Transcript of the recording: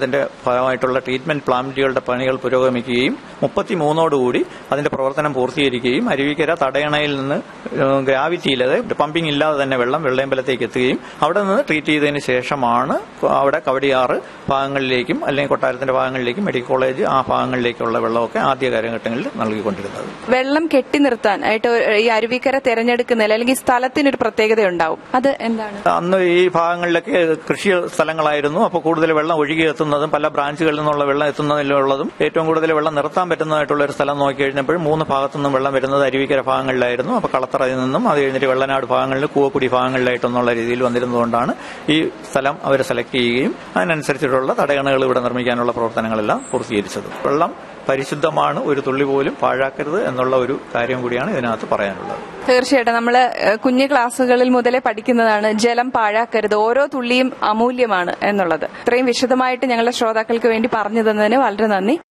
അതിന്റെ ഭാഗമായിട്ടുള്ള ട്രീറ്റ്മെന്റ് പ്ലാന്റുകളുടെ പണികൾ പുരോഗമിക്കുകയും മുപ്പത്തിമൂന്നോടുകൂടി അതിന്റെ പ്രവർത്തനം പൂർത്തീകരിക്കുകയും അരുവിക്കര തടയണയിൽ നിന്ന് ഗ്രാവിറ്റി ഇല്ലാതെ പമ്പിംഗ് ഇല്ലാതെ തന്നെ വെള്ളം വെള്ളയമ്പലത്തേക്ക് എത്തുകയും അവിടെ നിന്ന് ട്രീറ്റ് ചെയ്തതിന് ശേഷമാണ് അവിടെ കവടിയാറ് ഭാഗങ്ങളിലേക്കും അല്ലെങ്കിൽ കൊട്ടാരത്തിന്റെ ഭാഗങ്ങളിലേക്കും മെഡിക്കൽ കോളേജ് ആ ഭാഗങ്ങളിലേക്കുള്ള വെള്ളമൊക്കെ ആദ്യ കാലഘട്ടങ്ങളിൽ നൽകിക്കൊണ്ടിരുന്നത് വെള്ളം കെട്ടി നിർത്താൻ ആയിട്ട് ഈ അരുവിക്കര തെരഞ്ഞെടുക്കുന്നതിൽ അല്ലെങ്കിൽ ഈ സ്ഥലത്തിനൊരു പ്രത്യേകത ഉണ്ടാവും അത് എന്താണ് അന്ന് ഈ ഭാഗങ്ങളിലൊക്കെ കൃഷി സ്ഥലങ്ങളായിരുന്നു അപ്പോൾ കൂടുതൽ വെള്ളം ഒഴുകി എത്തുന്നതും പല ബ്രാഞ്ചുകളിൽ നിന്നുള്ള വെള്ളം എത്തുന്നതിലുള്ളതും ഏറ്റവും കൂടുതൽ വെള്ളം നിർത്താൻ പറ്റുന്നതായിട്ടുള്ള ഒരു സ്ഥലം നോക്കി കഴിഞ്ഞപ്പോഴും മൂന്ന് ഭാഗത്തു നിന്നും വെള്ളം വരുന്നത് അരുവിക്കര ഭാഗങ്ങളിലായിരുന്നു അപ്പോൾ കളത്തറയിൽ നിന്നും അത് കഴിഞ്ഞിട്ട് വെള്ളനാട് ഭാഗങ്ങളിൽ കൂവക്കുടി ഭാഗങ്ങളിലായിട്ടെന്നുള്ള രീതിയിൽ വന്നിരുന്നതുകൊണ്ടാണ് ഈ സ്ഥലം അവർ സെലക്ട് ചെയ്യുകയും അതിനനുസരിച്ചിട്ടുള്ള തടയണകൾ ഇവിടെ നിർമ്മിക്കാനുള്ള പ്രവർത്തനങ്ങളെല്ലാം പൂർത്തീകരിച്ചത് വെള്ളം പരിശുദ്ധമാണ് ഒരു തുള്ളി പോലും പാഴാക്കരുത് എന്നുള്ള ഒരു കാര്യം കൂടിയാണ് ഇതിനകത്ത് പറയാനുള്ളത് തീർച്ചയായിട്ടും നമ്മൾ കുഞ്ഞു ക്ലാസ്സുകളിൽ മുതലേ പഠിക്കുന്നതാണ് ജലം പാഴാക്കരുത് ഓരോ തുള്ളിയും അമൂല്യമാണ് എന്നുള്ളത് ഇത്രയും വിശദമായിട്ട് ഞങ്ങളുടെ ശ്രോതാക്കൾക്ക് വേണ്ടി പറഞ്ഞു തന്നതിന് വളരെ നന്ദി